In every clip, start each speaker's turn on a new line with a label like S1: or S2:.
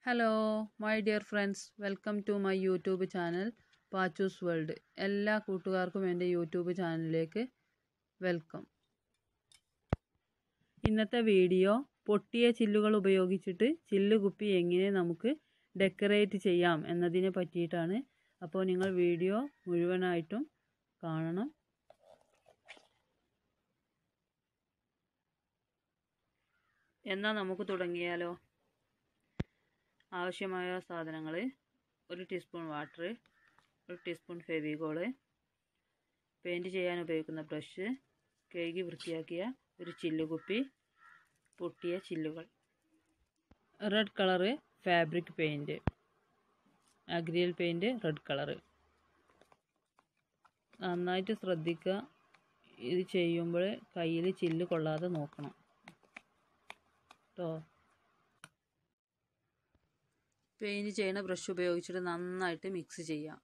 S1: hello my dear friends welcome to my YouTube channel Pachu's world എല്ലാ കൂട്ടുകാർക്കും എൻ്റെ YouTube ചാനലിലേക്ക് വെൽക്കം ഇന്നത്തെ വീഡിയോ പൊട്ടിയ ചില്ലുകൾ ഉപയോഗിച്ചിട്ട് ചില്ല് കുപ്പി എങ്ങനെ നമുക്ക് ഡെക്കറേറ്റ് ചെയ്യാം എന്നതിനെ പറ്റിയിട്ടാണ് അപ്പോൾ നിങ്ങൾ വീഡിയോ മുഴുവനായിട്ടും കാണണം എന്നാൽ നമുക്ക് തുടങ്ങിയാലോ ആവശ്യമായ സാധനങ്ങൾ ഒരു ടീസ്പൂൺ വാട്ടർ ഒരു ടീസ്പൂൺ ഫെവിഗോള് പെയിൻറ് ചെയ്യാൻ ഉപയോഗിക്കുന്ന ബ്രഷ് കഴുകി വൃത്തിയാക്കിയ ഒരു ചില്ലുകുപ്പി പൊട്ടിയ ചില്ലുകൾ red colour fabric paint acrylic paint red colour നന്നായിട്ട് ശ്രദ്ധിക്കുക ഇത് ചെയ്യുമ്പോൾ കയ്യിൽ ചില്ല് കൊള്ളാതെ നോക്കണം കേട്ടോ പെയിൻറ് ചെയ്യുന്ന ബ്രഷ് ഉപയോഗിച്ചിട്ട് നന്നായിട്ട് മിക്സ് ചെയ്യാം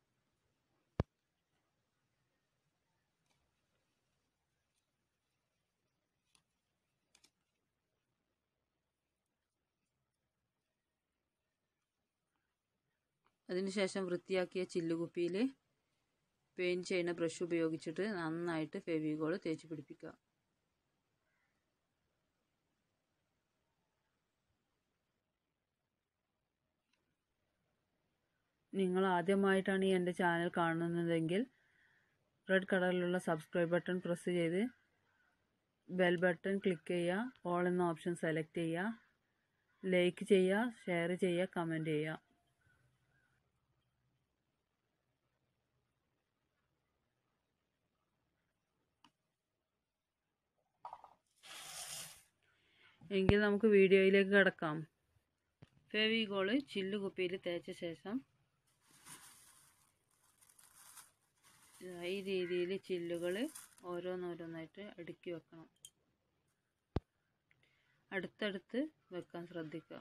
S1: അതിനുശേഷം വൃത്തിയാക്കിയ ചില്ലുകുപ്പിയിൽ പെയിൻറ് ചെയ്യുന്ന ബ്രഷ് ഉപയോഗിച്ചിട്ട് നന്നായിട്ട് ഫെവിഗോൾ തേച്ച് പിടിപ്പിക്കുക നിങ്ങൾ ആദ്യമായിട്ടാണ് ഈ എൻ്റെ ചാനൽ കാണുന്നതെങ്കിൽ റെഡ് കളറിലുള്ള സബ്സ്ക്രൈബ് ബട്ടൺ പ്രസ് ചെയ്ത് ബെൽ ബട്ടൺ ക്ലിക്ക് ചെയ്യുക ഓൾ എന്ന ഓപ്ഷൻ സെലക്ട് ചെയ്യുക ലൈക്ക് ചെയ്യുക ഷെയർ ചെയ്യുക കമൻറ്റ് ചെയ്യുക എങ്കിൽ നമുക്ക് വീഡിയോയിലേക്ക് കിടക്കാം ഫെവിഗോള് ചില്ല് കുപ്പിയിൽ തേച്ച ശേഷം ഈ രീതിയിൽ ചില്ലുകൾ ഓരോന്നോരോന്നായിട്ട് അടുക്കി വെക്കണം അടുത്തടുത്ത് വെക്കാൻ ശ്രദ്ധിക്കുക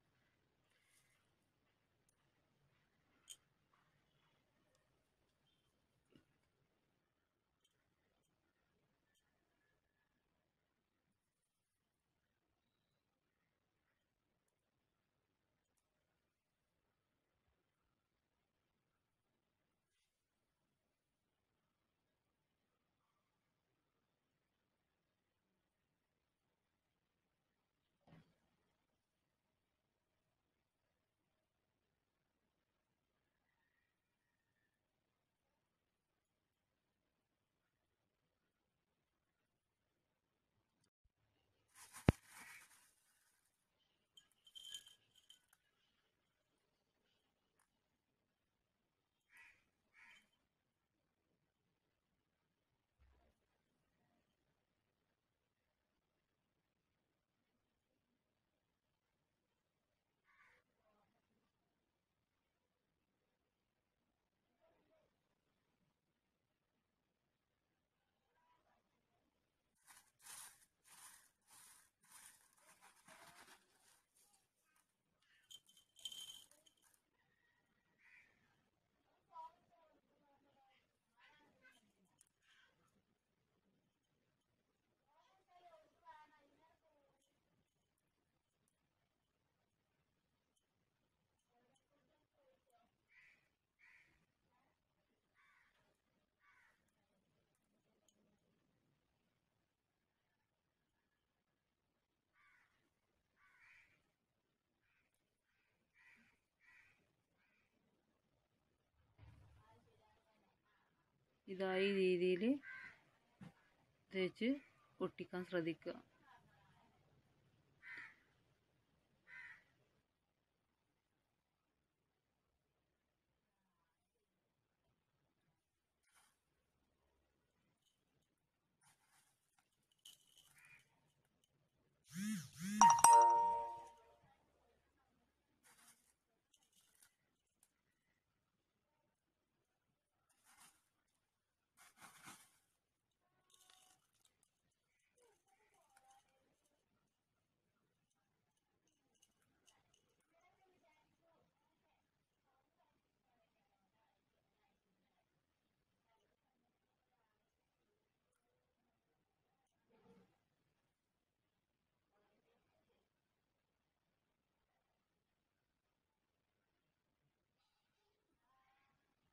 S1: ഇതായി രീതിയിൽ തേച്ച് ഒട്ടിക്കാൻ ശ്രദ്ധിക്കുക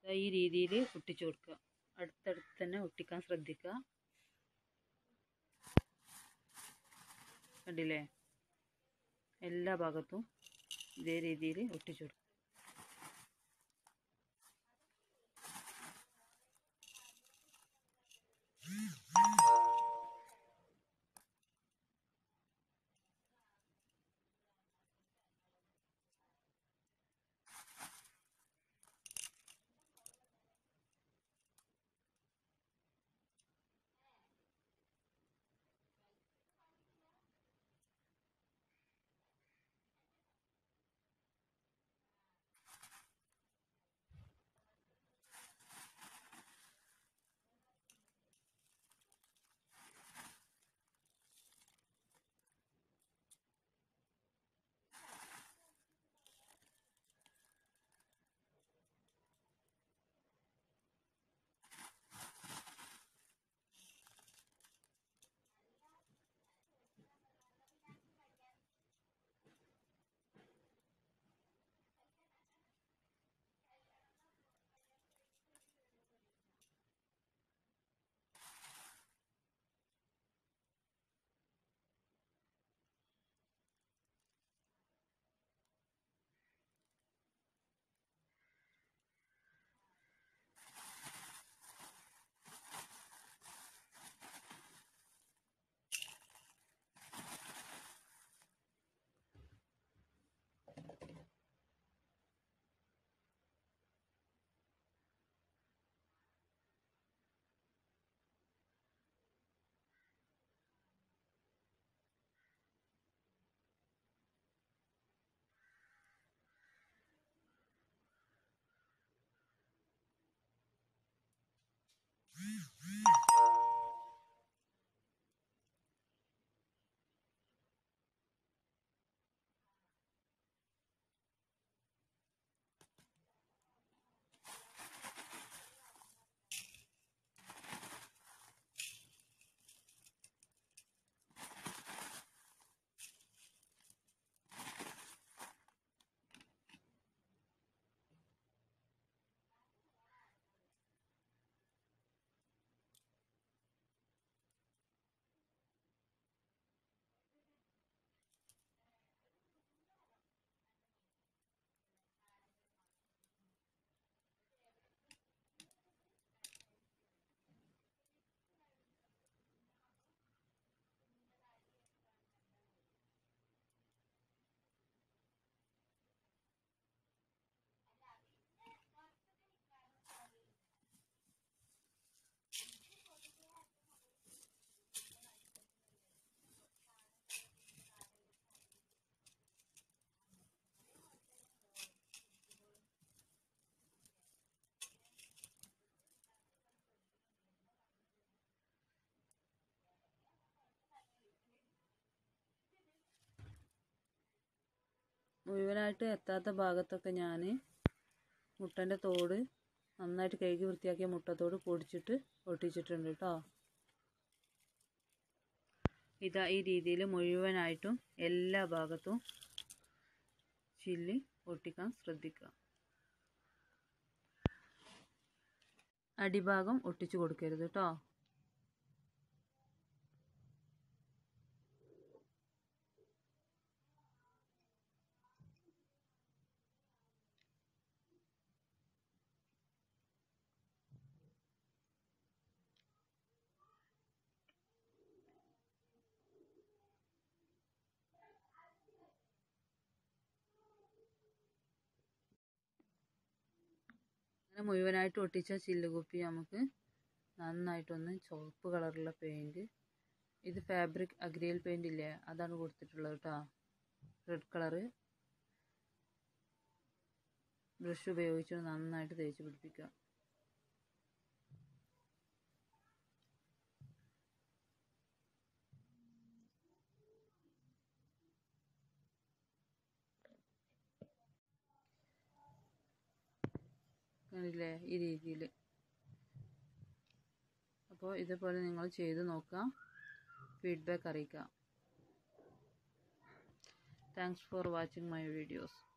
S1: ദാ ഈ രീതിയിൽ ഒട്ടിച്ചു കൊടുക്കുക അടുത്തടുത്ത് തന്നെ ഒട്ടിക്കാൻ ശ്രദ്ധിക്കുക കണ്ടില്ലേ എല്ലാ ഭാഗത്തും ഇതേ രീതിയിൽ ഒട്ടിച്ചു കൊടുക്കുക മുഴുവനായിട്ട് എത്താത്ത ഭാഗത്തൊക്കെ ഞാൻ മുട്ടൻ്റെ തോട് നന്നായിട്ട് കഴുകി വൃത്തിയാക്കിയ മുട്ടത്തോട് പൊടിച്ചിട്ട് ഒട്ടിച്ചിട്ടുണ്ട് കേട്ടോ ഇതാ ഈ രീതിയിൽ മുഴുവനായിട്ടും എല്ലാ ഭാഗത്തും ചില്ലി ഒട്ടിക്കാൻ ശ്രദ്ധിക്കുക അടിഭാഗം ഒട്ടിച്ചു കൊടുക്കരുത് കേട്ടോ അങ്ങനെ മുഴുവനായിട്ട് ഒട്ടിച്ച ചില്ലുകുപ്പി നമുക്ക് നന്നായിട്ടൊന്ന് ചുവപ്പ് കളറുള്ള പെയിൻറ് ഇത് ഫാബ്രിക് അഗ്രിയൽ പെയിൻ്റ് ഇല്ലേ അതാണ് കൊടുത്തിട്ടുള്ളത് കേട്ടോ റെഡ് കളറ് ബ്രഷ് ഉപയോഗിച്ച് നന്നായിട്ട് തേച്ച് പിടിപ്പിക്കുക കണ്ടില്ലേ ഈ രീതിയിൽ അപ്പോൾ ഇതേപോലെ നിങ്ങൾ ചെയ്ത് നോക്കുക ഫീഡ്ബാക്ക് അറിയിക്കുക thanks for watching my videos